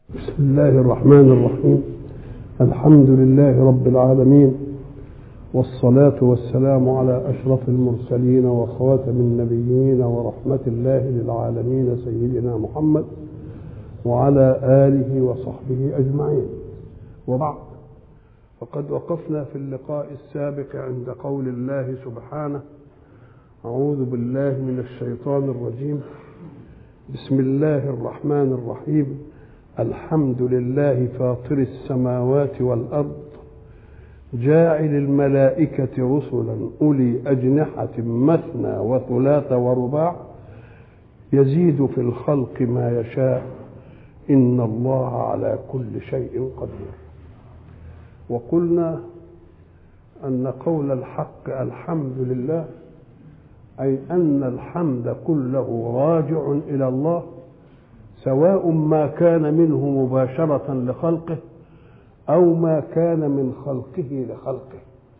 بسم الله الرحمن الرحيم الحمد لله رب العالمين والصلاة والسلام على أشرف المرسلين وخاتم النبيين ورحمة الله للعالمين سيدنا محمد وعلى آله وصحبه أجمعين وبعد فقد وقفنا في اللقاء السابق عند قول الله سبحانه أعوذ بالله من الشيطان الرجيم بسم الله الرحمن الرحيم الحمد لله فاطر السماوات والأرض جاعل الملائكة رسلا أولي أجنحة مثنى وثلاث ورباع يزيد في الخلق ما يشاء إن الله على كل شيء قدير وقلنا أن قول الحق الحمد لله أي أن الحمد كله راجع إلى الله سواء ما كان منه مباشرة لخلقه أو ما كان من خلقه لخلقه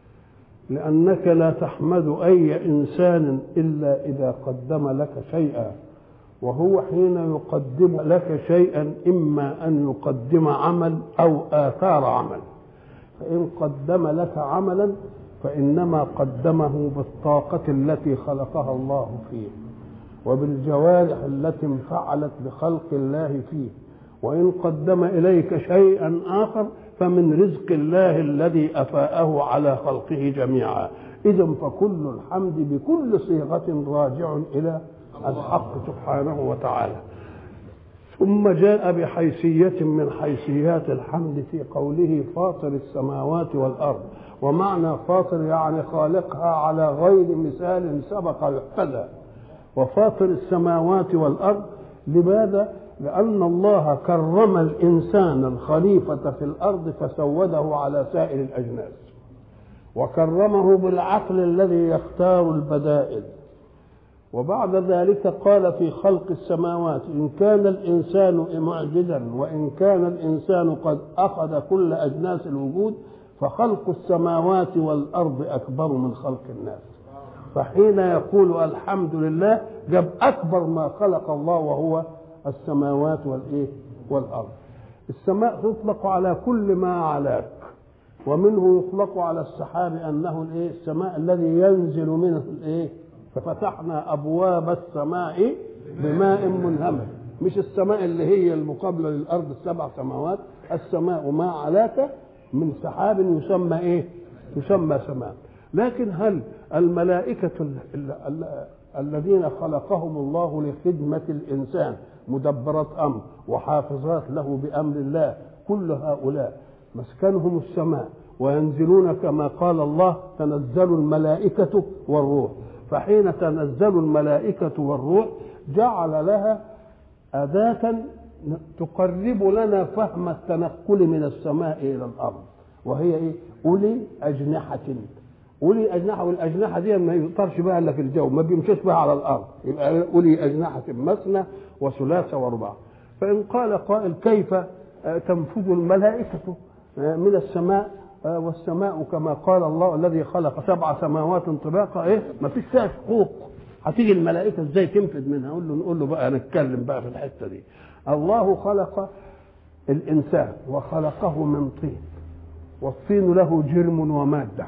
لأنك لا تحمد أي إنسان إلا إذا قدم لك شيئا وهو حين يقدم لك شيئا إما أن يقدم عمل أو آثار عمل فإن قدم لك عملا فإنما قدمه بالطاقة التي خلقها الله فيه وبالجوارح التي انفعلت بخلق الله فيه وإن قدم إليك شيئا آخر فمن رزق الله الذي أفاءه على خلقه جميعا إذا فكل الحمد بكل صيغة راجع إلى الحق سبحانه وتعالى ثم جاء بحيثية من حيثيات الحمد في قوله فاطر السماوات والأرض ومعنى فاطر يعني خالقها على غير مثال سبق يحتذى وفاطر السماوات والأرض لماذا؟ لأن الله كرم الإنسان الخليفة في الأرض فسوده على سائر الأجناس وكرمه بالعقل الذي يختار البدائل وبعد ذلك قال في خلق السماوات إن كان الإنسان معجزا وإن كان الإنسان قد أخذ كل أجناس الوجود فخلق السماوات والأرض أكبر من خلق الناس فحين يقول الحمد لله جاب أكبر ما خلق الله وهو السماوات والإيه والأرض السماء تطلق على كل ما علاك ومنه يطلق على السحاب أنه الإيه السماء الذي ينزل منه الإيه ففتحنا أبواب السماء بماء منهمر مش السماء اللي هي المقابلة للأرض السبع سماوات السماء ما علاك من سحاب يسمى إيه يسمى سماء لكن هل الملائكة الذين خلقهم الله لخدمة الإنسان مدبرات أمر وحافظات له بأمر الله كل هؤلاء مسكنهم السماء وينزلون كما قال الله تنزل الملائكة والروح فحين تنزل الملائكة والروح جعل لها أداة تقرب لنا فهم التنقل من السماء إلى الأرض وهي إيه؟ أولي أجنحة أولي أجنحة والأجنحة دي ما يطرش بها إلا في الجو ما بيمشيش بها على الأرض يبقى أولي أجنحة مثنى وثلاث ورباع فإن قال قائل كيف تنفذ الملائكة من السماء والسماء كما قال الله الذي خلق سبع سماوات طباقا ايه ما فيش فيها شقوق هتيجي الملائكه ازاي تنفذ منها نقول له نقول له بقى نتكلم بقى في الحته دي الله خلق الانسان وخلقه من طين والطين له جرم وماده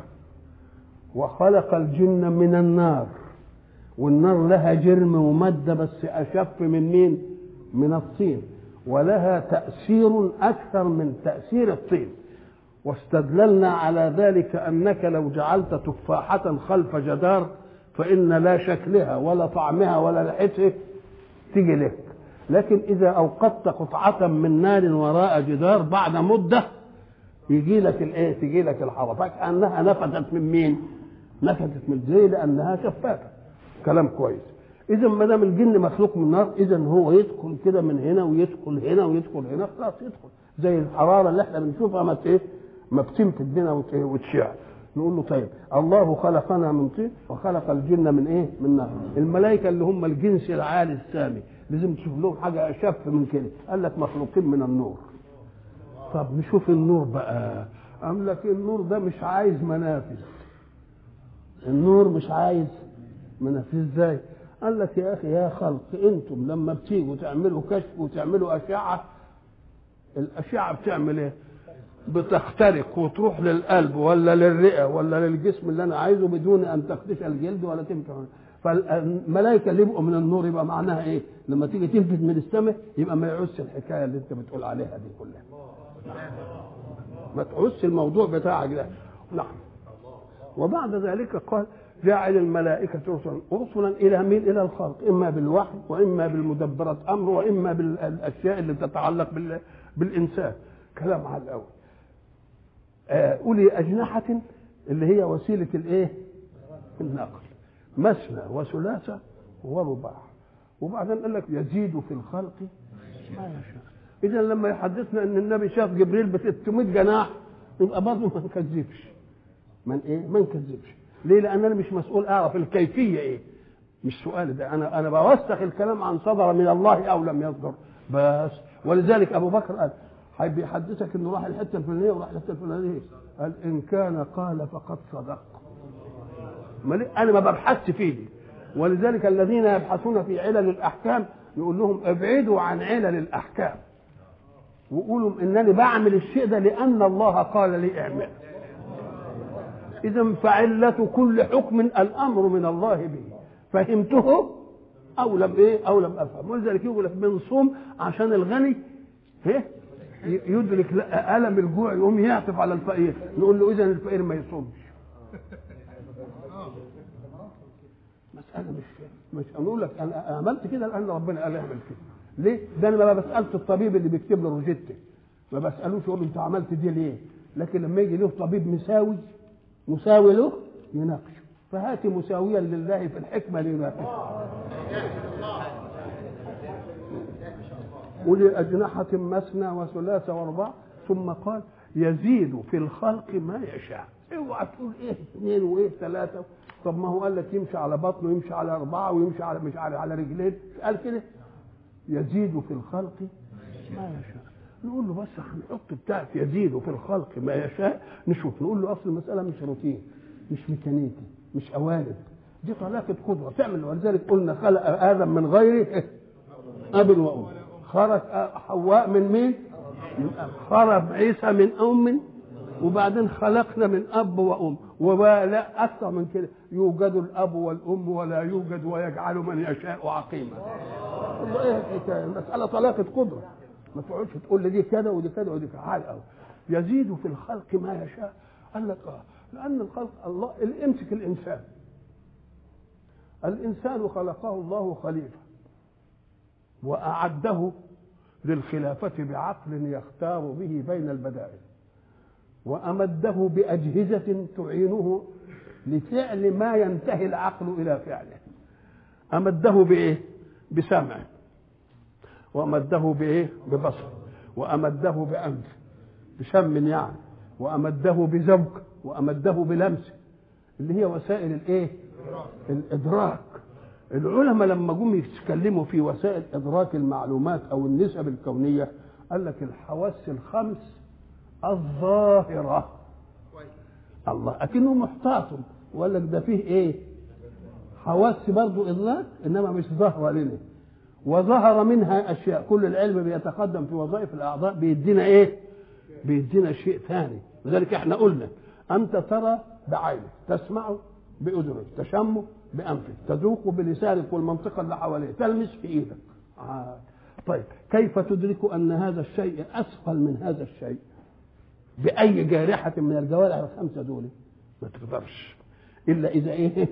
وخلق الجن من النار والنار لها جرم وماده بس اشف من مين من الطين ولها تاثير اكثر من تاثير الطين واستدللنا على ذلك انك لو جعلت تفاحه خلف جدار فان لا شكلها ولا طعمها ولا ريحتها تيجي لك لكن اذا اوقدت قطعه من نار وراء جدار بعد مده يجي لك الايه تجي لك الحراره فكانها نفذت من مين نفذت من زي لانها شفافه كلام كويس اذا ما دام الجن مخلوق من نار اذا هو يدخل كده من هنا ويدخل هنا ويدخل هنا خلاص يدخل زي الحراره اللي احنا بنشوفها ما ايه ما بتنفد بنا وتشع نقول له طيب الله خلقنا من طين وخلق الجن من ايه من نار الملائكه اللي هم الجنس العالي السامي لازم تشوف لهم حاجه اشف من كده قال لك مخلوقين من النور طب نشوف النور بقى قال لك النور ده مش عايز منافذ النور مش عايز منافذ ازاي قال لك يا اخي يا خلق انتم لما بتيجوا تعملوا كشف وتعملوا اشعه الاشعه بتعمل ايه بتخترق وتروح للقلب ولا للرئه ولا للجسم اللي انا عايزه بدون ان تخدش الجلد ولا تنفع فالملائكه اللي يبقوا من النور يبقى معناها ايه؟ لما تيجي تلفت من السماء يبقى ما يعوزش الحكايه اللي انت بتقول عليها دي كلها. ما تعوزش الموضوع بتاعك ده. نعم. وبعد ذلك قال جعل الملائكة رسلا رسلا إلى مين؟ إلى الخلق إما بالوحي وإما بالمدبرة أمر وإما بالأشياء اللي تتعلق بال... بالإنسان كلام على الأول آه، أولي أجنحة اللي هي وسيلة الإيه؟ النقل مثنى وثلاثة ورباع وبعدين قال لك يزيد في الخلق ما يشاء إذا لما يحدثنا إن النبي شاف جبريل ب 600 جناح يبقى برضه ما نكذبش من إيه؟ ما نكذبش ليه؟ لأن أنا مش مسؤول أعرف الكيفية إيه مش سؤال ده أنا أنا بوثق الكلام عن صدر من الله أو لم يصدر بس ولذلك أبو بكر قال حيث يحدثك انه راح الحته الفلانيه وراح الحته الفلانيه قال ان كان قال فقد صدق انا ما ببحثش فيه دي ولذلك الذين يبحثون في علل الاحكام يقول لهم ابعدوا عن علل الاحكام وقولوا انني بعمل الشيء ده لان الله قال لي اعمل اذا فعله كل حكم الامر من الله به فهمته او لم ايه او لم افهم ولذلك يقول لك بنصوم عشان الغني ايه يدرك الم الجوع يقوم يعطف على الفقير نقول له اذا الفقير ما يصومش مساله مش مش نقول لك انا عملت كده لان ربنا قال اعمل كده ليه؟ ده انا ما بسالش الطبيب اللي بيكتب له روجيته ما بسالوش اقول له انت عملت دي ليه؟ لكن لما يجي له طبيب مساوي مساوي له يناقشه فهات مساويا لله في الحكمه ليناقشه أولي أجنحة مثنى وثلاثة وأربعة ثم قال يزيد في الخلق ما يشاء اوعى تقول ايه اثنين وايه ثلاثة طب ما هو قال لك يمشي على بطنه ويمشي على أربعة ويمشي على مش على على رجلين قال كده يزيد في الخلق ما يشاء نقول له بس هنحط بتاعت يزيد في الخلق ما يشاء نشوف نقول له اصل المسألة مش روتين مش ميكانيكي مش قوالب دي طلاقة قدرة تعمل ولذلك قلنا خلق آدم من غير أب وأم خرج حواء من مين؟ من أب خرج عيسى من أم وبعدين خلقنا من أب وأم ولا أكثر من كده يوجد الأب والأم ولا يوجد ويجعل من يشاء عقيما والله إيه الحكاية المسألة طلاقة قدرة ما تقعدش تقول لي دي كذا ودي كذا ودي كذا عال قوي يزيد في الخلق ما يشاء قال لك اه لأن الخلق الله امسك الإنسان الإنسان خلقه الله خليفة وأعده للخلافة بعقل يختار به بين البدائل وأمده بأجهزة تعينه لفعل ما ينتهي العقل إلى فعله أمده بإيه؟ بسمع وأمده بإيه؟ ببصر وأمده بأنف بشم يعني وأمده بذوق وأمده بلمس اللي هي وسائل الإيه؟ الإدراك العلماء لما جم يتكلموا في وسائل ادراك المعلومات او النسب الكونيه قال لك الحواس الخمس الظاهره الله اكنه محتاط وقال لك ده فيه ايه حواس برضه ادراك انما مش ظاهره لنا وظهر منها اشياء كل العلم بيتقدم في وظائف الاعضاء بيدينا ايه بيدينا شيء ثاني لذلك احنا قلنا انت ترى بعينك تسمع باذنك تشم بانفك تذوق بلسانك والمنطقه اللي حواليه تلمس في ايدك آه. طيب كيف تدرك ان هذا الشيء اثقل من هذا الشيء باي جارحه من الجوارح الخمسه دول ما تقدرش الا اذا ايه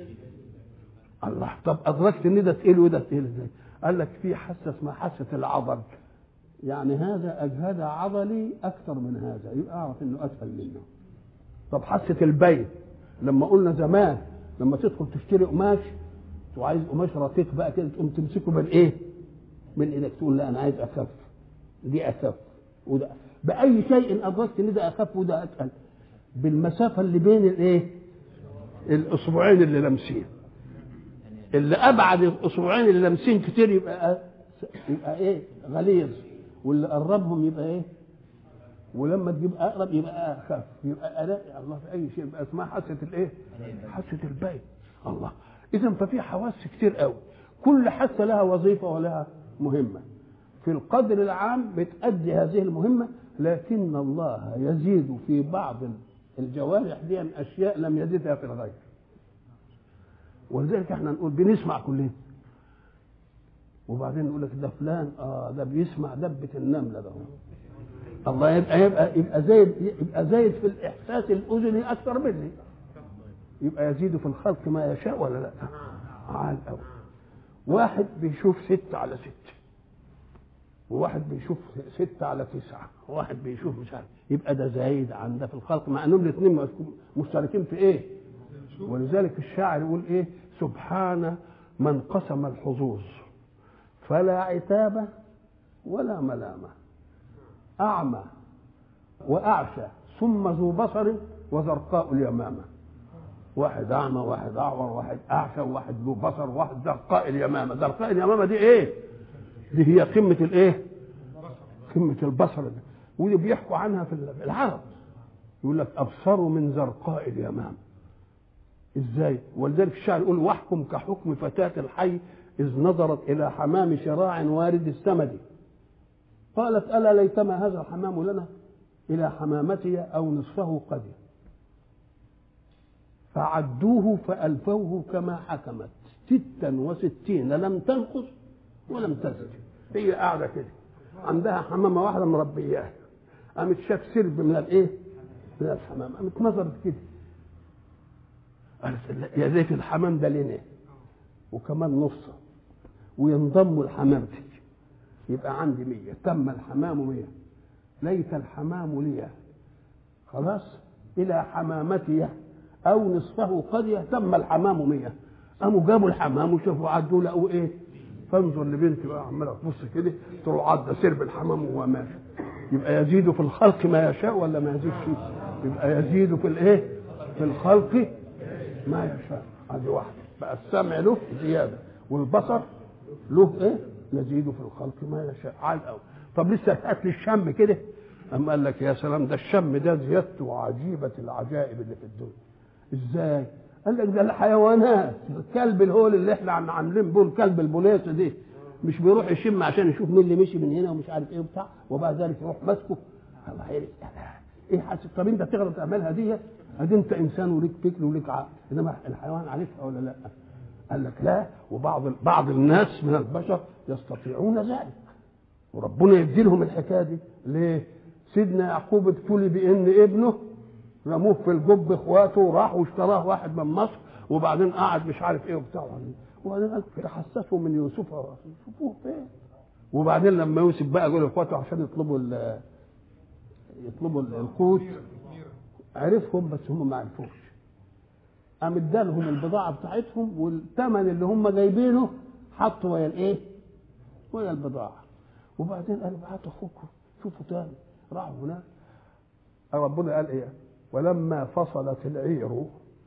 الله طب ادركت ان ده تقيل وده تقيل ازاي قال لك في حاسه اسمها حاسه العضل يعني هذا اجهد عضلي اكثر من هذا يبقى اعرف انه اسهل منه طب حاسه البين لما قلنا زمان لما تدخل تشتري قماش وعايز قماش رقيق بقى كده تقوم تمسكه بالايه؟ من ايدك تقول لا انا عايز اخف دي اخف وده باي شيء ادركت ان ده اخف وده اتقل بالمسافه اللي بين الايه؟ الاصبعين اللي لامسين اللي ابعد الاصبعين اللي لامسين كتير يبقى يبقى ايه؟ غليظ واللي قربهم يبقى ايه؟ ولما تجيب اقرب يبقى اخف يبقى الاقي الله في اي شيء يبقى اسمها حاسه الايه؟ حاسه البين الله اذا ففي حواس كتير قوي كل حاسه لها وظيفه ولها مهمه في القدر العام بتأدي هذه المهمة لكن الله يزيد في بعض الجوارح دي أشياء لم يزدها في الغير ولذلك احنا نقول بنسمع كلنا وبعدين نقول لك ده فلان اه ده بيسمع دبة النملة ده الله يبقى يبقى يبقى زايد يبقى زايد في الإحساس الأذني أكثر مني يبقى يزيد في الخلق ما يشاء ولا لا؟ عال قوي واحد بيشوف ستة على ستة وواحد بيشوف ستة على تسعة وواحد بيشوف مش عارف يبقى ده زايد عن ده في الخلق مع انهم الاثنين مشتركين في ايه؟ ولذلك الشاعر يقول ايه؟ سبحان من قسم الحظوظ فلا عتاب ولا ملامة أعمى وأعشى ثم ذو بصر وزرقاء اليمامة واحد أعمى واحد أعور واحد أعشى وواحد ذو بصر واحد زرقاء اليمامة زرقاء اليمامة دي إيه؟ دي هي قمة الإيه؟ قمة البصر دي. ودي بيحكوا عنها في العرب يقول لك أبصروا من زرقاء اليمامة ازاي ولذلك الشاعر يقول واحكم كحكم فتاة الحي إذ نظرت إلى حمام شراع وارد السمد قالت ألا ليتما هذا الحمام لنا إلى حمامتي أو نصفه قد فعدوه فألفوه كما حكمت ستا وستين لم تنقص ولم تزد هي قاعدة كده عندها حمامة واحدة مربياها قامت شاف سرب من الإيه؟ من الحمام قامت نظرت كده قالت يا زيت الحمام ده لنا وكمان نصه وينضموا لحمامتي يبقى عندي مية تم الحمام مية ليت الحمام لي خلاص إلى حمامتي أو نصفه قد تم الحمام مية قاموا جابوا الحمام وشافوا عدوا لقوا إيه فانظر لبنتي بقى عماله تبص كده تروح عدى سرب الحمام وهو ماشي يبقى يزيد في الخلق ما يشاء ولا ما يزيدش يبقى يزيد في الايه في الخلق ما يشاء هذه واحده بقى السمع له زياده والبصر له ايه يزيد في الخلق ما يشاء على الاول طب لسه هات لي الشم كده اما قال لك يا سلام ده الشم ده زيادته عجيبه العجائب اللي في الدنيا ازاي قال لك ده الحيوانات الكلب الهول اللي احنا عاملين بول كلب البوليس دي مش بيروح يشم عشان يشوف مين اللي مشي من هنا ومش عارف ايه وبتاع وبعد ذلك يروح ماسكه الله يريد ايه حاسس طب انت تقدر تعملها دي ادي انت انسان وليك فكر وليك عقل انما الحيوان عارفها ولا لا قال لك لا وبعض بعض الناس من البشر يستطيعون ذلك وربنا يدي لهم الحكايه دي ليه سيدنا يعقوب ابتلي بان ابنه رموه في الجب اخواته وراح واشتراه واحد من مصر وبعدين قعد مش عارف ايه وبتاع وبعدين قال تحسسوا من يوسف شوفوه فين وبعدين لما يوسف بقى يقول لاخواته عشان يطلبوا يطلبوا القوت عرفهم بس هم ما عرفوش قام ادالهم البضاعه بتاعتهم والثمن اللي هم جايبينه حطوا ويا الايه؟ ويا البضاعه وبعدين قالوا ابعتوا اخوكم شوفوا تاني راحوا هناك ربنا قال ايه؟ ولما فصلت العير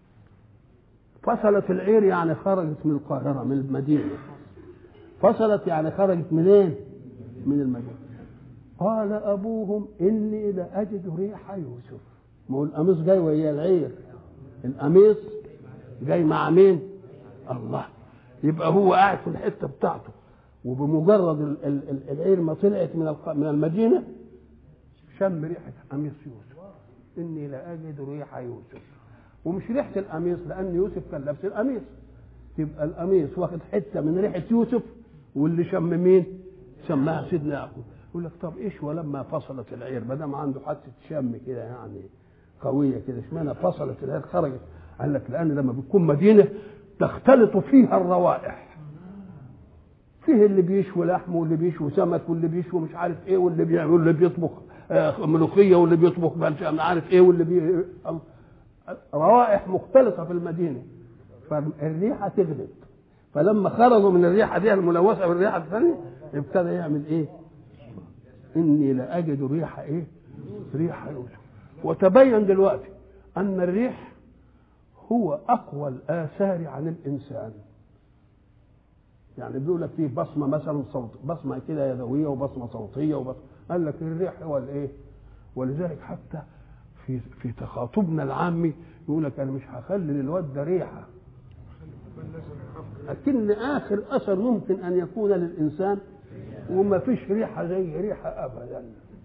فصلت العير يعني خرجت من القاهرة من المدينة فصلت يعني خرجت منين؟ من المدينة قال أبوهم إني لأجد ريح يوسف ما هو القميص جاي ويا العير القميص جاي مع مين؟ الله يبقى هو قاعد في الحتة بتاعته وبمجرد ال- ال- ال- العير ما طلعت من الق- من المدينة شم ريحة قميص يوسف إني لأجد ريح يوسف ومش ريحة القميص لأن يوسف كان لابس القميص تبقى القميص واخد حتة من ريحة يوسف واللي شم مين؟ شمها سيدنا يعقوب يقول لك طب ايش ولما فصلت العير ما دام عنده حاسة شم كده يعني قوية كده اشمعنى فصلت العير خرجت قال لك لأن لما بتكون مدينة تختلط فيها الروائح فيه اللي بيشوي لحم واللي بيشوي سمك واللي بيشوي مش عارف ايه واللي بيعمل واللي بيطبخ آه، ملوخيه واللي بيطبخ مش عارف ايه واللي بي... روائح مختلطه في المدينه فالريحه تغلب فلما خرجوا من الريحه دي الملوثه بالريحه الثانيه ابتدى يعمل ايه؟ اني لاجد ريح ايه؟ ريح يوسف وتبين دلوقتي ان الريح هو اقوى الاثار عن الانسان يعني بيقول لك فيه بصمه مثلا صوت بصمه كده يدويه وبصمه صوتيه وبصمه قال لك الريح هو الايه؟ ولذلك حتى في في تخاطبنا العامي يقول لك انا مش هخلي للواد ده ريحه لكن اخر اثر ممكن ان يكون للانسان وما فيش ريحه زي ريحه ابدا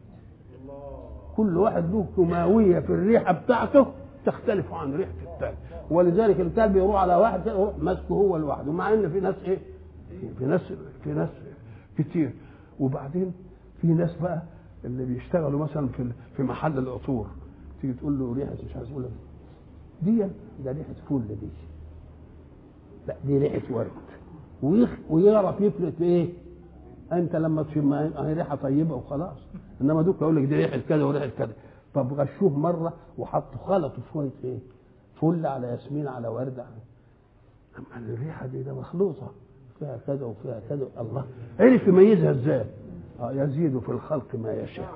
كل واحد له كيماويه في الريحه بتاعته تختلف عن ريحه الثاني ولذلك الكلب بيروح على واحد كده يروح ماسكه هو لوحده مع ان في ناس ايه في ناس في ناس كتير وبعدين في ناس بقى اللي بيشتغلوا مثلا في في محل العطور تيجي تقول له ريحه مش عايز اقول لك دي ده ريحه فل دي لا دي ريحه ورد ويخ ويعرف يفرق في ايه انت لما تشم هي ريحه طيبه وخلاص انما دوك يقول لك دي ريحه كذا وريحه كذا طب غشوه مره وحطوا خلطوا شويه ايه فل على ياسمين على ورد على اما الريحه دي ده مخلوطه فيها كذا وفيها كذا الله عرف يميزها ازاي آه يزيد في الخلق ما يشاء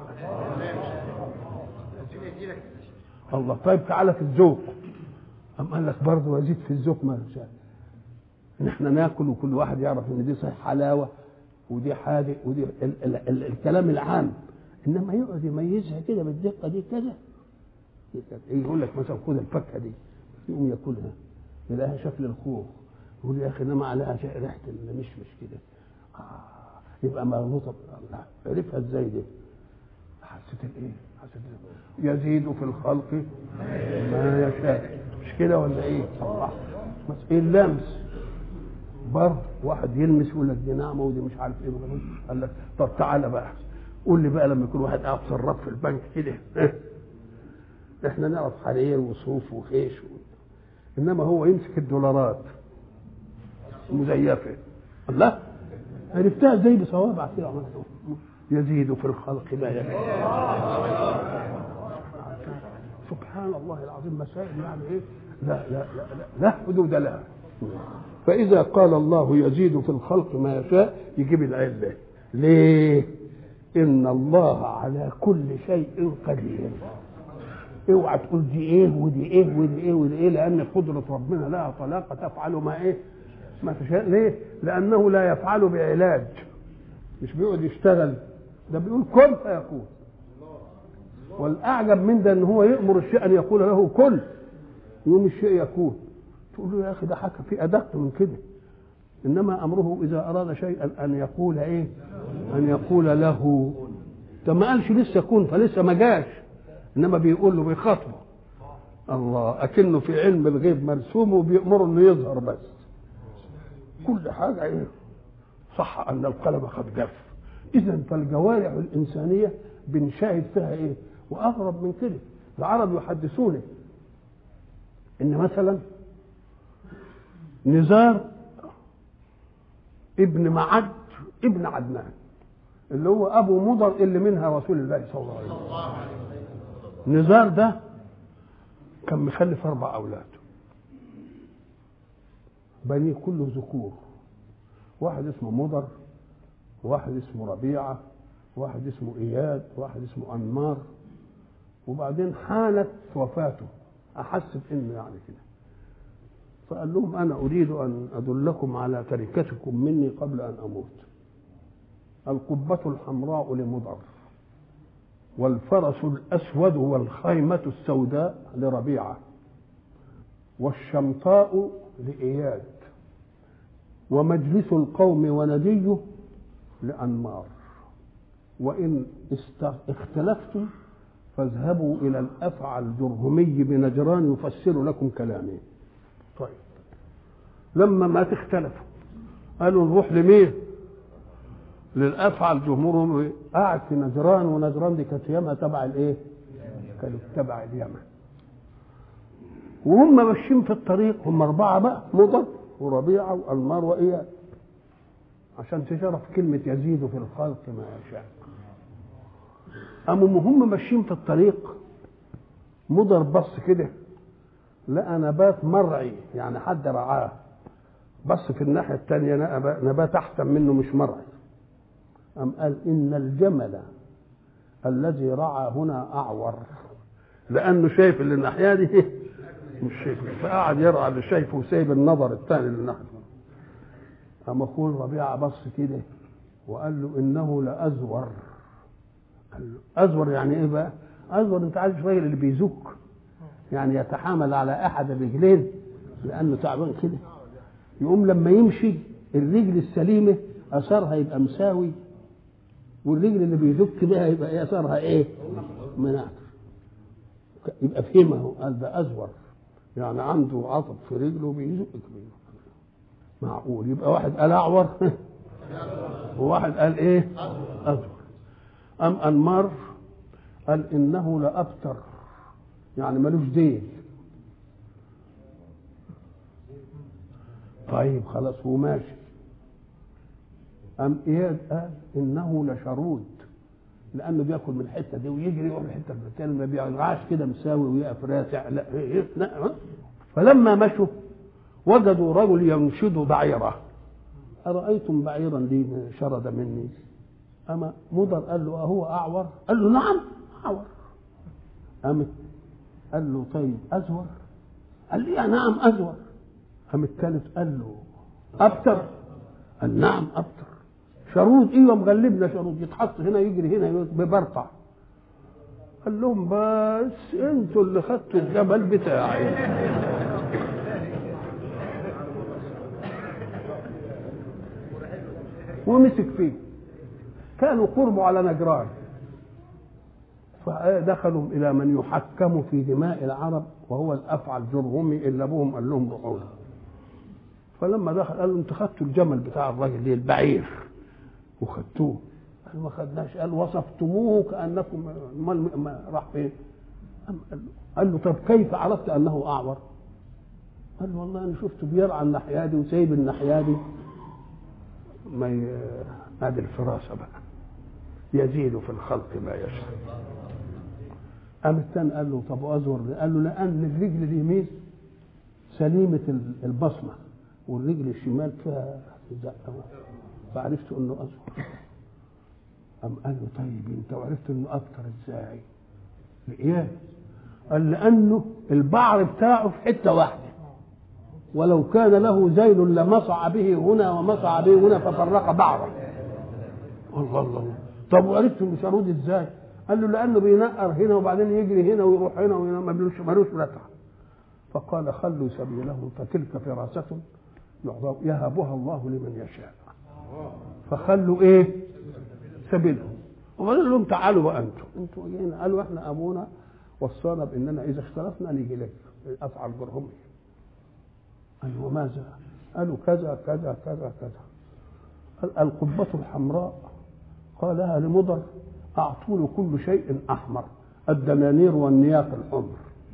الله طيب تعالى في الذوق أم قال لك برضه يزيد في الذوق ما يشاء نحن ناكل وكل واحد يعرف ان دي صحيح حلاوه ودي حادق ودي ال ال ال الكلام العام انما يقعد يميزها كده بالدقه دي كذا يقول لك مثلا خد الفاكهه دي يقوم ياكلها يلاقيها شكل الخوخ يقول يا اخي انما عليها ريحه المشمش كده آه يبقى مغلوطه الله عرفها ازاي دي حسيت الايه حسيت يزيد في الخلق ما يشاء مش كده ولا ايه الله بس ايه اللمس برضه واحد يلمس يقول لك دي نعمه ودي مش عارف ايه قال لك طب تعالى بقى قول لي بقى لما يكون واحد قاعد صراف في البنك كده احنا نعرف حرير وصوف وخيش و... انما هو يمسك الدولارات مزيفه الله عرفتها ازاي بصوابع كده عملته يزيد في الخلق ما يشاء سبحان الله العظيم مسائل يعني ايه لا لا لا لا, لا حدود لها فإذا قال الله يزيد في الخلق ما يشاء يجيب العلة ليه؟ إن الله على كل شيء قدير اوعى تقول دي ايه ودي ايه ودي ايه ودي ايه لان قدره ربنا لها طلاقه تفعل ما ايه ما تشاء ليه لانه لا يفعل بعلاج مش بيقعد يشتغل ده بيقول كن فيكون والاعجب من ده ان هو يامر الشيء ان يقول له كن يوم الشيء يكون تقول له يا اخي ده حكى في ادق من كده انما امره اذا اراد شيئا ان يقول ايه ان يقول له ده ما قالش لسه كن فلسه ما جاش انما بيقول له بيخاطبه الله اكنه في علم الغيب مرسوم وبيامره انه يظهر بس كل حاجه ايه صح ان القلم قد جف اذا فالجوارح الانسانيه بنشاهد فيها ايه واغرب من كده العرب يحدثوني ان مثلا نزار ابن معد ابن عدنان اللي هو ابو مضر اللي منها رسول الله صلى الله عليه وسلم نزار ده كان مخلف اربع اولاد بنيه كله ذكور واحد اسمه مضر واحد اسمه ربيعه واحد اسمه اياد واحد اسمه انمار وبعدين حانت وفاته احس بانه يعني كده فقال لهم انا اريد ان ادلكم على تركتكم مني قبل ان اموت القبة الحمراء لمضر والفرس الاسود والخيمة السوداء لربيعة والشمطاء لإياد ومجلس القوم ونديه لأنمار وإن اختلفتم فاذهبوا إلى الأفعى الجرهمي بنجران يفسر لكم كلامي طيب لما ما تختلفوا قالوا نروح لمين للأفعى الجمهور قاعد في نجران ونجران دي كانت ياما تبع الايه كانت تبع اليمن وهم ماشيين في الطريق هم أربعة بقى مضر وربيعة وأنمار وإياد عشان تشرف كلمة يزيد في الخلق ما يشاء أما هم ماشيين في الطريق مضر بص كده لقى نبات مرعي يعني حد رعاه بص في الناحية الثانية نبات أحسن منه مش مرعي أم قال إن الجمل الذي رعى هنا أعور لأنه شايف اللي الناحية دي مش شايف فقعد يرعى اللي شايفه وسايب النظر الثاني للناحية أما أخوه ربيعة بص كده وقال له إنه لأزور قال له أزور يعني إيه بقى؟ أزور أنت عارف الراجل اللي بيزك يعني يتحامل على أحد الرجلين لأنه تعبان كده يقوم لما يمشي الرجل السليمة أثرها يبقى مساوي والرجل اللي بيدك بها يبقى ايه اثرها ايه؟ مناخ يبقى فهمه قال ده ازور يعني عنده عطب في رجله بيزق بيه معقول يبقى واحد قال اعور وواحد قال ايه؟ ازور ام انمار قال انه لابتر يعني ملوش دين طيب خلاص هو ماشي أم إياد قال إنه لشرود لأنه بياكل من الحتة دي ويجري يروح الحتة الثانية ما بيرجعش كده مساوي ويقف راسع لا, لا فلما مشوا وجدوا رجل ينشد بعيره أرأيتم بعيرا لي شرد مني أما مضر قال له أهو أعور قال له نعم أعور أم قال له طيب أزور قال لي نعم أزور أم الثالث قال له أبتر قال نعم أبتر شرود ايوه مغلبنا شرود يتحط هنا يجري هنا ببرطع قال لهم بس انتوا اللي خدتوا الجمل بتاعي ومسك فيه كانوا قربوا على نجران فدخلوا الى من يحكم في دماء العرب وهو الافعل جرهمي اللي ابوهم قال لهم روحوا فلما دخل قال له انت خدتوا الجمل بتاع الراجل ليه البعير وخدتوه قال ما خدناش قال وصفتموه كانكم ما راح فين قال له طب كيف عرفت انه اعور قال له والله انا شفته بيرعى الناحيه دي وسايب الناحيه دي ما ي... هذه الفراسه بقى يزيد في الخلق ما يشاء قام الثاني قال له طب ازور قال له لان الرجل اليمين سليمه البصمه والرجل الشمال فيها زقه فعرفت انه اصغر ام قال له طيب انت وعرفت انه اكتر ازاي ايه قال لانه البعر بتاعه في حته واحده ولو كان له ذيل لمصع به هنا ومصع به هنا ففرق بعره الله الله الله طب وعرفت انه شرود ازاي قال له لانه بينقر هنا وبعدين يجري هنا ويروح هنا وهنا ملوش ملوش رتعه فقال خلوا سبيلهم فتلك فراسة يهبها الله لمن يشاء فخلوا ايه سبيلهم وقال لهم تعالوا بقى انتم انتوا جايين قالوا احنا ابونا وصانا باننا اذا اختلفنا نيجي لك افعل جرهمي قالوا وماذا قالوا كذا كذا كذا كذا قال القبة الحمراء قالها لمضر أعطوا كل شيء أحمر الدنانير والنياق الحمر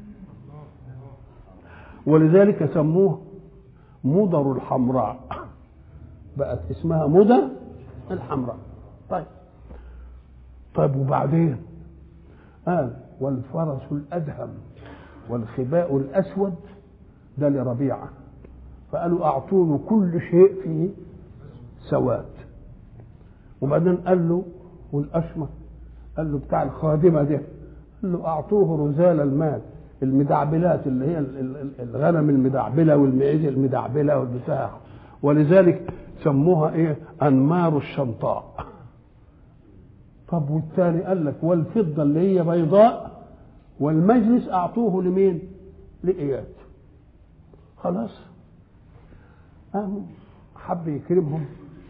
ولذلك سموه مضر الحمراء بقت اسمها مضر الحمراء طيب طيب وبعدين قال والفرس الأدهم والخباء الأسود ده لربيعة فقالوا أعطوا له كل شيء فيه سواد وبعدين قال له والأشمر قال له بتاع الخادمة ده قال له أعطوه رزال المال المدعبلات اللي هي الغنم المدعبلة والمعيز المدعبلة والبتاع ولذلك سموها ايه انمار الشمطاء طب والثاني قال لك والفضة اللي هي بيضاء والمجلس اعطوه لمين لإياد خلاص قام حب يكرمهم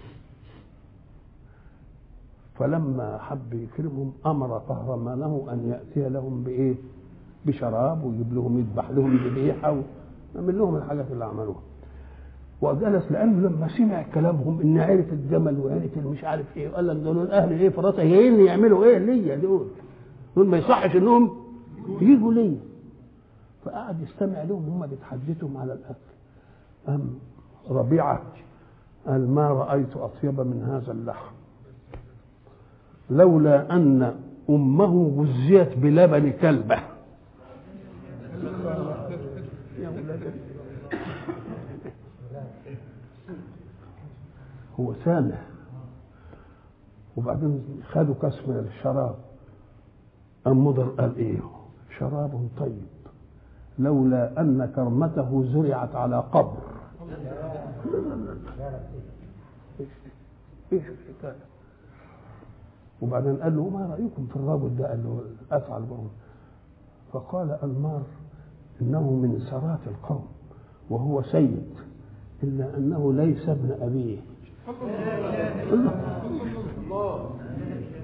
فلما حب يكرمهم امر قهرمانه ان ياتي لهم بايه بشراب ويجيب لهم يذبح لهم ذبيحه ويعمل لهم الحاجات اللي عملوها وجلس لانه لما سمع كلامهم ان عرف الجمل وعرف مش عارف ايه وقال لك دول الاهل ايه فراسه جايين يعملوا ايه ليا دول دول ما يصحش انهم يجوا ليا فقعد يستمع لهم هم بيتحدثوا على الاكل ام ربيعه قال ما رايت اطيب من هذا اللحم لولا ان امه غزيت بلبن كلبه يا ولاد هو سامع وبعدين خدوا كاس من الشراب أم مضر قال إيه شراب طيب لولا أن كرمته زرعت على قبر ايش الحكايه وبعدين قال له ما رايكم في الرجل ده قال له افعل بهم فقال المار انه من سرات القوم وهو سيد الا انه ليس ابن ابيه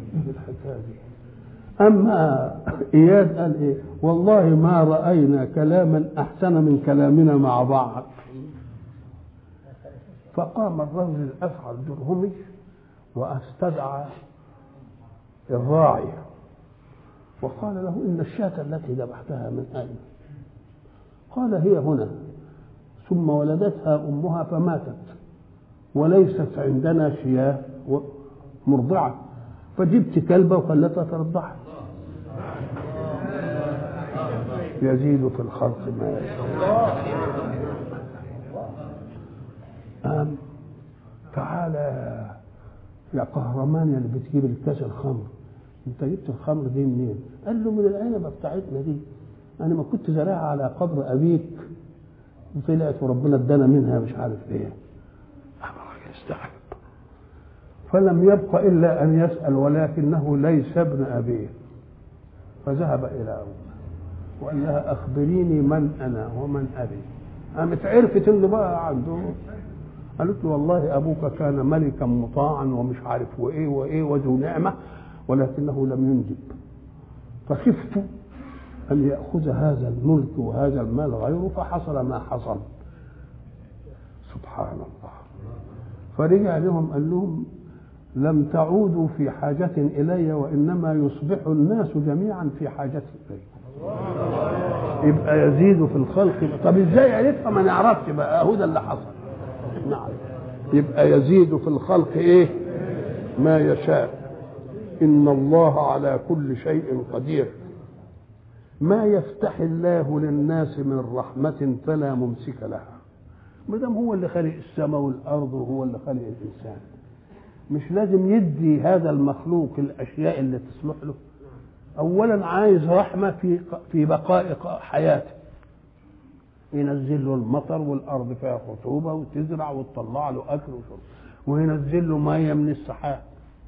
ايه الحكايه دي اما اياد قال ايه والله ما راينا كلاما احسن من كلامنا مع بعض فقام الرجل الافعى الجرهمي واستدعى الراعي وقال له ان الشاة التي ذبحتها من اين قال هي هنا ثم ولدتها امها فماتت وليست عندنا شياه مرضعه فجبت كلبه وخلتها ترضعها يزيد في الخلق ما يشاء قام تعالى يا قهرمان اللي بتجيب الكاس الخمر انت جبت الخمر دي منين؟ قال له من العنبه بتاعتنا دي انا ما كنت زارعها على قبر ابيك وطلعت وربنا ادانا منها مش عارف ايه يستعجب فلم يبق الا ان يسال ولكنه ليس ابن ابيه فذهب الى امه وقال لها اخبريني من انا ومن ابي قامت عرفت انه بقى عنده قالت له والله ابوك كان ملكا مطاعا ومش عارف وايه وايه وذو نعمه ولكنه لم ينجب فخفت ان ياخذ هذا الملك وهذا المال غيره فحصل ما حصل سبحان الله فرجع لهم قال لهم لم تعودوا في حاجة إلي وإنما يصبح الناس جميعا في حاجة إلي يبقى يزيد في الخلق طب ازاي عرفها ما نعرفش بقى هو ده اللي حصل نعم يبقى يزيد في الخلق ايه ما يشاء ان الله على كل شيء قدير ما يفتح الله للناس من رحمة فلا ممسك لها ما دام هو اللي خلق السماء والارض وهو اللي خلق الانسان مش لازم يدي هذا المخلوق الاشياء اللي تصلح له اولا عايز رحمه في في بقاء حياته ينزل له المطر والارض فيها خصوبه وتزرع وتطلع له اكل وشرب وينزل له ميه من السحاب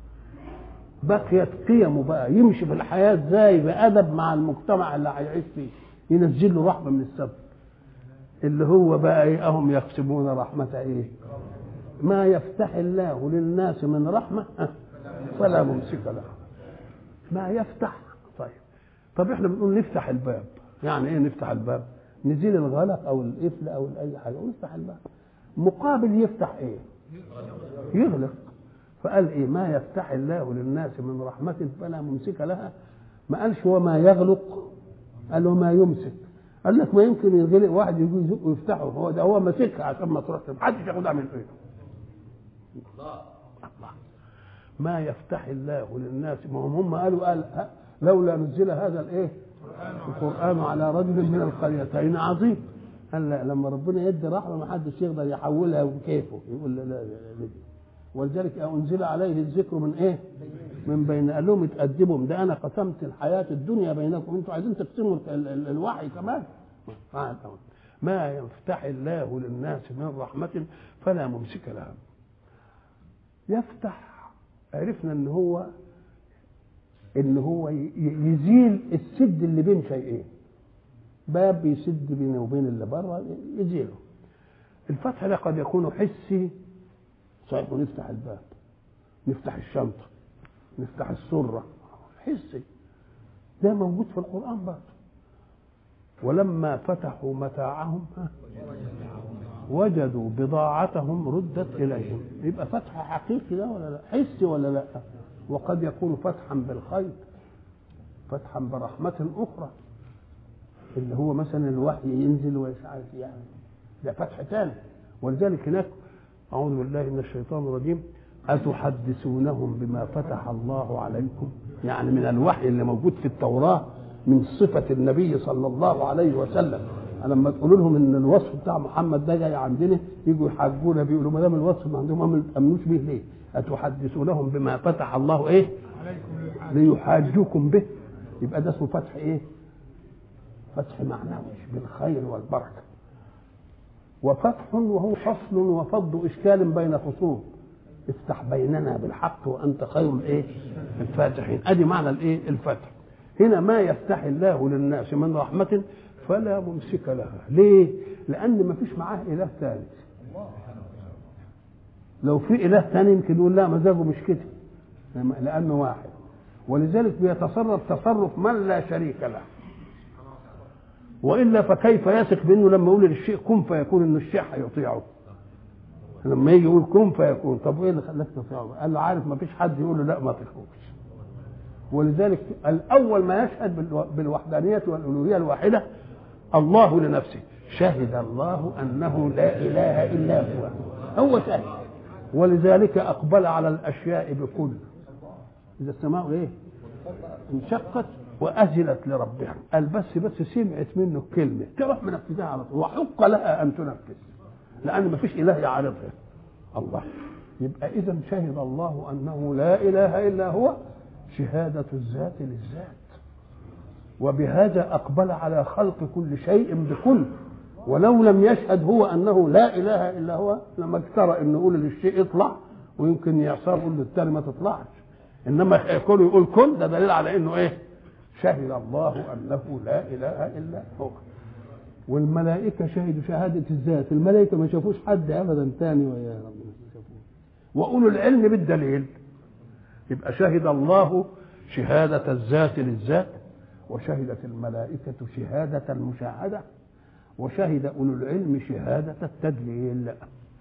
بقيت قيمه بقى يمشي في الحياه ازاي بادب مع المجتمع اللي هيعيش فيه ينزل له رحمه من السبب اللي هو بقى ايه اهم يقسمون رحمه ايه ما يفتح الله للناس من رحمه فلا ممسك له ما يفتح طيب طب احنا بنقول نفتح الباب يعني ايه نفتح الباب نزيل الغلق او القفل او اي حاجه ونفتح الباب مقابل يفتح ايه يغلق فقال ايه ما يفتح الله للناس من رحمه فلا ممسك لها ما قالش وما يغلق قال وما يمسك قال لك ما يمكن يغلق واحد يجي يزق ويفتحه هو ده هو ماسكها عشان ما تروح محدش ياخدها من ايده الله ما يفتح الله للناس ما هم هم قالوا قال لولا نزل هذا الايه القران على رجل من القريتين عظيم قال لا لما ربنا يدي رحمه ما حدش يقدر يحولها بكيفه يقول لا لا لا ولذلك انزل عليه الذكر من ايه؟ من بين قال لهم اتقدموا ده انا قسمت الحياه الدنيا بينكم انتوا عايزين تقسموا الوحي كمان ما يفتح الله للناس من رحمه فلا ممسك لها يفتح عرفنا ان هو ان هو يزيل السد اللي بين شيئين باب بيسد بينه وبين اللي بره يزيله الفتح ده قد يكون حسي صحيح ونفتح الباب نفتح الشنطه نفتح السره حسي ده موجود في القران برضه ولما فتحوا متاعهم وجدوا بضاعتهم ردت اليهم يبقى فتح حقيقي ده ولا لا حسي ولا لا وقد يكون فتحا بالخير فتحا برحمة أخرى اللي هو مثلا الوحي ينزل ومش عارف يعني ده فتح ثاني ولذلك هناك أعوذ بالله من الشيطان الرجيم أتحدثونهم بما فتح الله عليكم يعني من الوحي اللي موجود في التوراة من صفة النبي صلى الله عليه وسلم لما تقولوا لهم ان الوصف بتاع محمد ده جاي عندنا يجوا يحاجونا بيقولوا ما دام الوصف ما عندهم ما تامنوش به ليه؟ اتحدثونهم بما فتح الله ايه؟ ليحاجوكم به يبقى ده اسمه فتح ايه؟ فتح معنوي بالخير والبركه وفتح وهو فصل وفض اشكال بين خصوم افتح بيننا بالحق وانت خير الايه؟ الفاتحين ادي معنى الايه؟ الفتح هنا ما يفتح الله للناس من رحمه فلا ممسك لها ليه لان ما فيش معاه اله ثالث لو في اله ثاني يمكن يقول لا مزاجه مش كده لانه واحد ولذلك بيتصرف تصرف من لا شريك له والا فكيف يثق بانه لما يقول للشيء كن فيكون ان الشيء هيطيعه لما يجي يقول كن فيكون طب وايه اللي خلاك تطيعه قال له عارف ما فيش حد يقول له لا ما تخافش ولذلك الاول ما يشهد بالوحدانيه والالوهيه الواحده الله لنفسه شهد الله انه لا اله الا هو هو شهد ولذلك اقبل على الاشياء بكل اذا السماء ايه انشقت واذنت لربها قال بس بس سمعت منه كلمه تروح منفذها على طول وحق لها ان تنفذ لان ما فيش اله يعارضها الله يبقى اذا شهد الله انه لا اله الا هو شهاده الذات للذات وبهذا اقبل على خلق كل شيء بكل ولو لم يشهد هو انه لا اله الا هو لما اجترأ انه يقول للشيء اطلع ويمكن يعصر يقول للتاني ما تطلعش انما يقول يقول كن ده دليل على انه ايه شهد الله انه لا اله الا هو والملائكه شهدوا شهاده الذات الملائكه ما شافوش حد ابدا تاني ويا ربنا شافوه واولو العلم بالدليل يبقى شهد الله شهاده الذات للذات وشهدت الملائكه شهاده المشاهده وشهد اولو العلم شهاده التدليل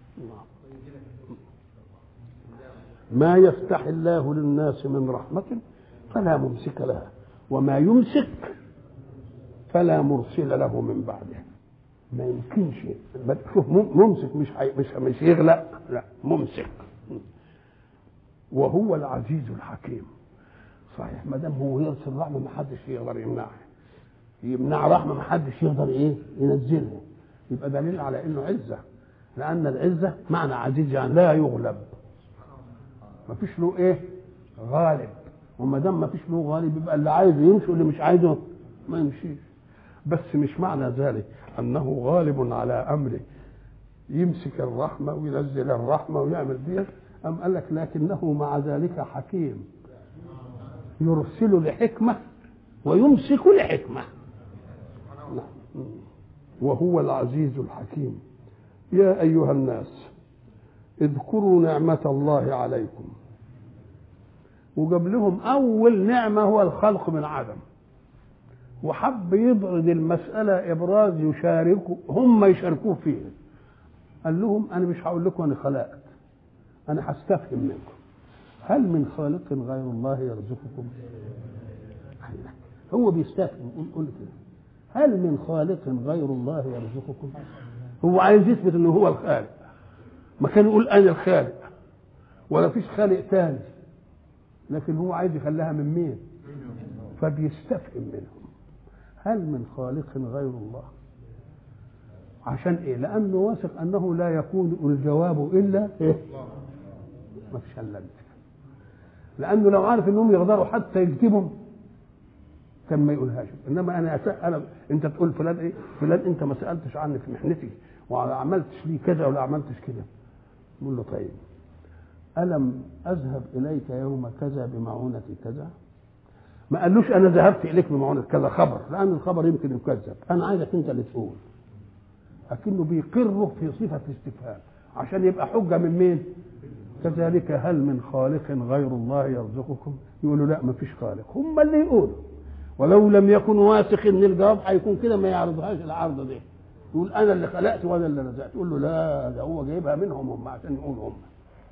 ما يفتح الله للناس من رحمه فلا ممسك لها وما يمسك فلا مرسل له من بعده ما يمكنش شوف ممسك مش حي... مش مش يغلق لا ممسك وهو العزيز الحكيم صحيح ما دام هو يرسل رحمه ما حدش يقدر يمنعها يمنع رحمه ما حدش يقدر ايه ينزلها يبقى دليل على انه عزه لان العزه معنى عزيز يعني لا يغلب ما فيش له ايه غالب وما دام ما فيش له غالب يبقى اللي عايزه يمشي واللي مش عايزه ما يمشيش بس مش معنى ذلك انه غالب على امره يمسك الرحمه وينزل الرحمه ويعمل دي ام قال لك لكنه مع ذلك حكيم يرسل لحكمه ويمسك لحكمه وهو العزيز الحكيم يا ايها الناس اذكروا نعمه الله عليكم وجاب لهم اول نعمه هو الخلق من عدم وحب يبرد المساله ابراز يشاركوا هم يشاركوه فيه قال لهم انا مش هقول لكم انا خلقت انا هستفهم منكم هل من خالق غير الله يرزقكم هو بيستفهم يقول قول كده هل من خالق غير الله يرزقكم هو عايز يثبت انه هو الخالق ما كان يقول انا الخالق ولا فيش خالق تاني لكن هو عايز يخليها من مين فبيستفهم منهم هل من خالق غير الله عشان ايه لانه واثق انه لا يكون الجواب الا ايه ما فيش الا لانه لو عارف انهم يقدروا حتى يكتبهم كان ما يقولهاش انما انا أسأل انا انت تقول فلان ايه فلان انت ما سالتش عني في محنتي ولا عملتش لي كذا ولا عملتش كده يقول له طيب ألم أذهب إليك يوم كذا بمعونة كذا ما قالوش أنا ذهبت إليك بمعونة كذا خبر لأن الخبر يمكن يكذب أنا عايزك أنت اللي تقول لكنه بيقره في صفة الاستفهام عشان يبقى حجة من مين كذلك هل من خالق غير الله يرزقكم يقولوا لا ما فيش خالق هم اللي يقولوا ولو لم يكن واثق ان الجواب هيكون كده ما يعرضهاش العرضه دي يقول انا اللي خلقت وانا اللي رزقت تقول له لا ده هو جايبها منهم هم عشان يقولوا هم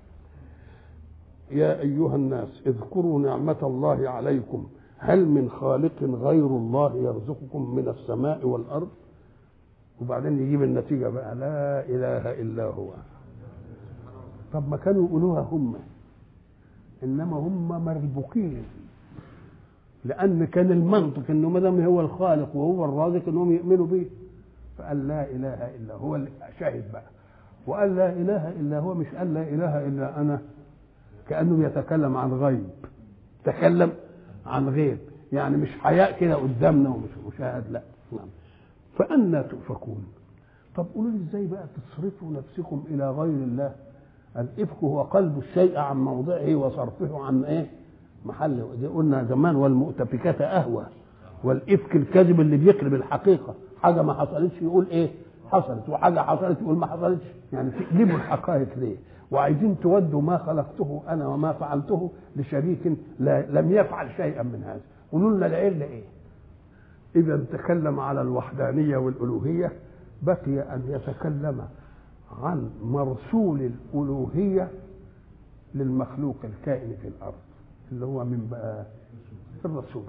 يا أيها الناس اذكروا نعمة الله عليكم هل من خالق غير الله يرزقكم من السماء والأرض وبعدين يجيب النتيجة بقى لا إله إلا هو طب ما كانوا يقولوها هم إنما هم مربوكين لأن كان المنطق إنه ما دام هو الخالق وهو الرازق إنهم يؤمنوا به فقال لا إله إلا هو شاهد بقى وقال لا إله إلا هو مش قال لا إله إلا أنا كانه يتكلم عن غيب تكلم عن غيب يعني مش حياء كده قدامنا ومش مشاهد لا نعم فأنا تؤفكون طب قولوا لي ازاي بقى تصرفوا نفسكم الى غير الله الافك هو قلب الشيء عن موضعه وصرفه عن ايه محله دي قلنا زمان والمؤتفكات اهوى والافك الكذب اللي بيقلب الحقيقه حاجه ما حصلتش يقول ايه حصلت وحاجه حصلت يقول ما حصلتش يعني تقلبوا الحقائق ليه وعايزين تودوا ما خلقته انا وما فعلته لشريك لا لم يفعل شيئا من هذا قولوا لنا العله ايه اذا تكلم على الوحدانيه والالوهيه بقي ان يتكلم عن مرسول الالوهيه للمخلوق الكائن في الارض اللي هو من بقى الرسول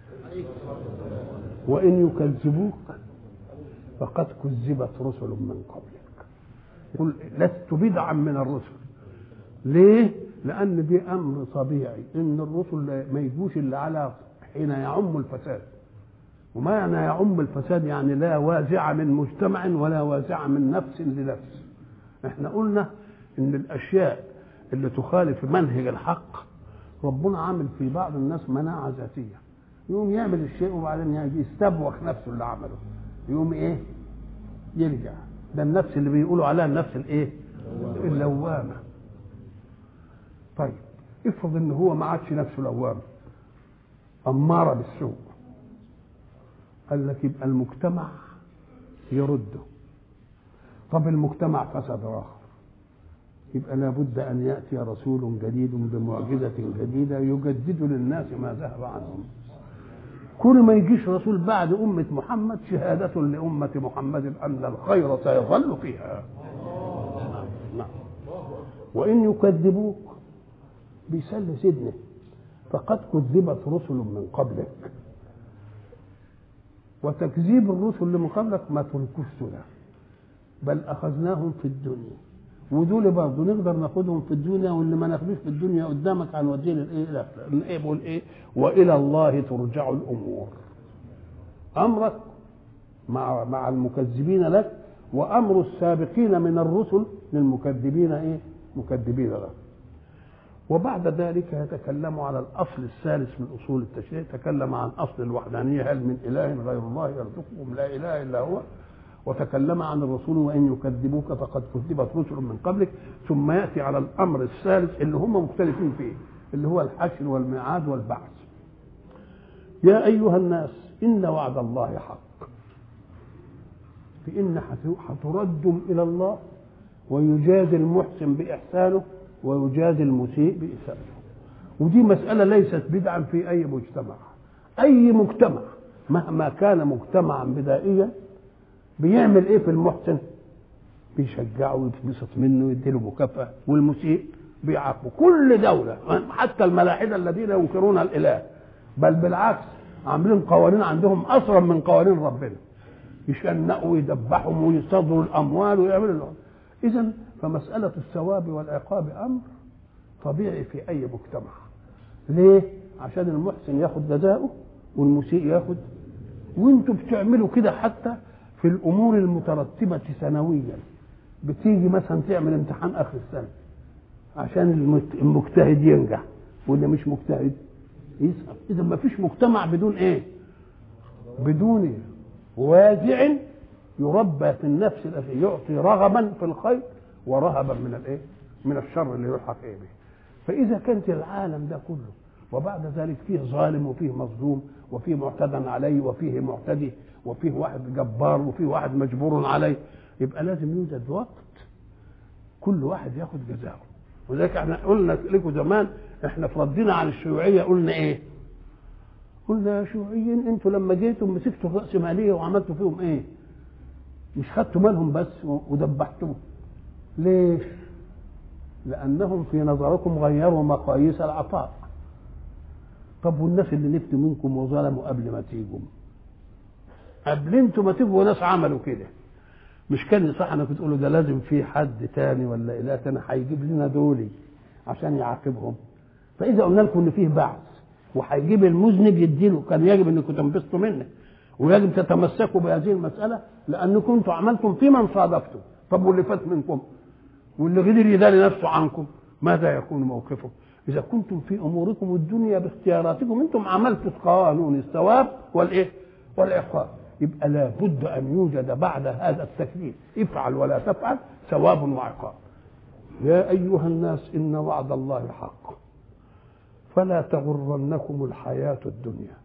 وان يكذبوك فقد كذبت رسل من قبلك قل لست بدعا من الرسل ليه لان دي امر طبيعي ان الرسل ما يجوش الا على حين يعم الفساد وما يعني يعم الفساد يعني لا وازع من مجتمع ولا وازع من نفس لنفس احنا قلنا ان الاشياء اللي تخالف منهج الحق ربنا عامل في بعض الناس مناعه ذاتيه يقوم يعمل الشيء وبعدين يجي يستبوخ نفسه اللي عمله يقوم ايه يرجع ده النفس اللي بيقولوا عليها النفس الايه اللوامه طيب افرض ان هو ما عادش نفسه لوامه اماره بالسوء قال لك يبقى المجتمع يرده طب المجتمع فسد راخر يبقى لابد ان ياتي رسول جديد بمعجزه جديده يجدد للناس ما ذهب عنهم كل ما يجيش رسول بعد أمة محمد شهادة لأمة محمد أن الخير سيظل فيها نعم وإن يكذبوك بيسل سيدنا فقد كذبت رسل من قبلك وتكذيب الرسل اللي من قبلك ما تركوش سنة بل أخذناهم في الدنيا ودول برضه نقدر ناخدهم في الدنيا واللي ما ناخدوش في الدنيا قدامك هنوديه للايه؟ لا ايه بقول ايه؟ والى الله ترجع الامور. امرك مع مع المكذبين لك وامر السابقين من الرسل للمكذبين ايه؟ مكذبين لك. وبعد ذلك يتكلم على الاصل الثالث من اصول التشريع، تكلم عن اصل الوحدانيه هل من اله غير الله يرزقكم لا اله الا هو وتكلم عن الرسول وان يكذبوك فقد كذبت رسل من قبلك ثم ياتي على الامر الثالث اللي هم مختلفين فيه اللي هو الحشر والميعاد والبعث يا ايها الناس ان وعد الله حق فان هتردم الى الله ويجازي المحسن باحسانه ويجازي المسيء باساءته ودي مساله ليست بدعا في اي مجتمع اي مجتمع مهما كان مجتمعا بدائيا بيعمل ايه في المحسن بيشجعه ويتبسط منه ويديله مكافأة والمسيء بيعاقبه كل دولة حتى الملاحدة الذين ينكرون الإله بل بالعكس عاملين قوانين عندهم أصرا من قوانين ربنا يشنقوا ويدبحهم ويصدروا الأموال ويعملوا لهم إذا فمسألة الثواب والعقاب أمر طبيعي في أي مجتمع ليه؟ عشان المحسن ياخد جزاؤه والمسيء ياخد وانتوا بتعملوا كده حتى في الامور المترتبه سنويا بتيجي مثلا تعمل امتحان اخر السنه عشان المجتهد ينجح واللي مش مجتهد يسقط اذا ما فيش مجتمع بدون ايه بدون وازع يربى في النفس يعطي رغبا في الخير ورهبا من الايه من الشر اللي يلحق ايه به فاذا كانت العالم ده كله وبعد ذلك فيه ظالم وفيه مظلوم وفيه معتدى عليه وفيه معتدي وفيه واحد جبار وفيه واحد مجبور عليه يبقى لازم يوجد وقت كل واحد ياخد جزاؤه ولذلك احنا قلنا لكم زمان احنا في ردنا عن الشيوعيه قلنا ايه؟ قلنا يا شيوعيين انتوا لما جيتوا مسكتوا الراسماليه وعملتوا فيهم ايه؟ مش خدتوا مالهم بس ودبحتوهم ليش؟ لانهم في نظركم غيروا مقاييس العطاء طب والناس اللي نفتوا منكم وظلموا قبل ما تيجوا قبل انتوا ما تبقوا ناس عملوا كده مش كان صح انك تقولوا ده لازم في حد تاني ولا اله تاني هيجيب لنا دولي عشان يعاقبهم فاذا قلنا لكم ان فيه بعث وهيجيب المذنب يديله كان يجب انكم تنبسطوا منه ويجب تتمسكوا بهذه المساله لانكم انتم عملتم في من صادفتم طب واللي فات منكم واللي قدر يداري نفسه عنكم ماذا يكون موقفه اذا كنتم في اموركم الدنيا باختياراتكم انتم عملتوا قانون الثواب والايه والعقاب يبقى لابد ان يوجد بعد هذا التكليف افعل ولا تفعل ثواب وعقاب يا ايها الناس ان وعد الله حق فلا تغرنكم الحياه الدنيا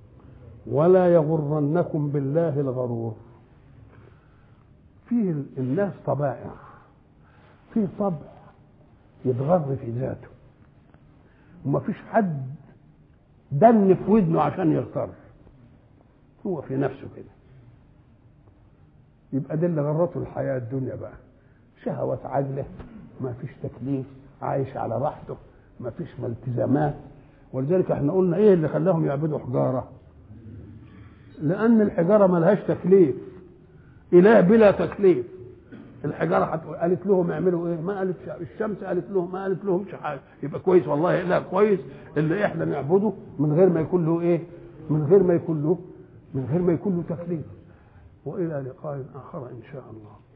ولا يغرنكم بالله الغرور فيه الناس طبائع في طبع يتغر في ذاته وما فيش حد دن في ودنه عشان يغتر هو في نفسه كده يبقى ده اللي غرته الحياة الدنيا بقى شهوات عاجلة ما فيش تكليف عايش على راحته ما فيش التزامات ولذلك احنا قلنا ايه اللي خلاهم يعبدوا حجارة لأن الحجارة ملهاش تكليف إله بلا تكليف الحجارة قالت لهم اعملوا ايه ما قالت الشمس قالت لهم ما قالت لهم حاجة يبقى كويس والله إله كويس اللي احنا نعبده من غير ما يكون له ايه من غير ما يكون له من غير ما يكون له تكليف والى لقاء اخر ان شاء الله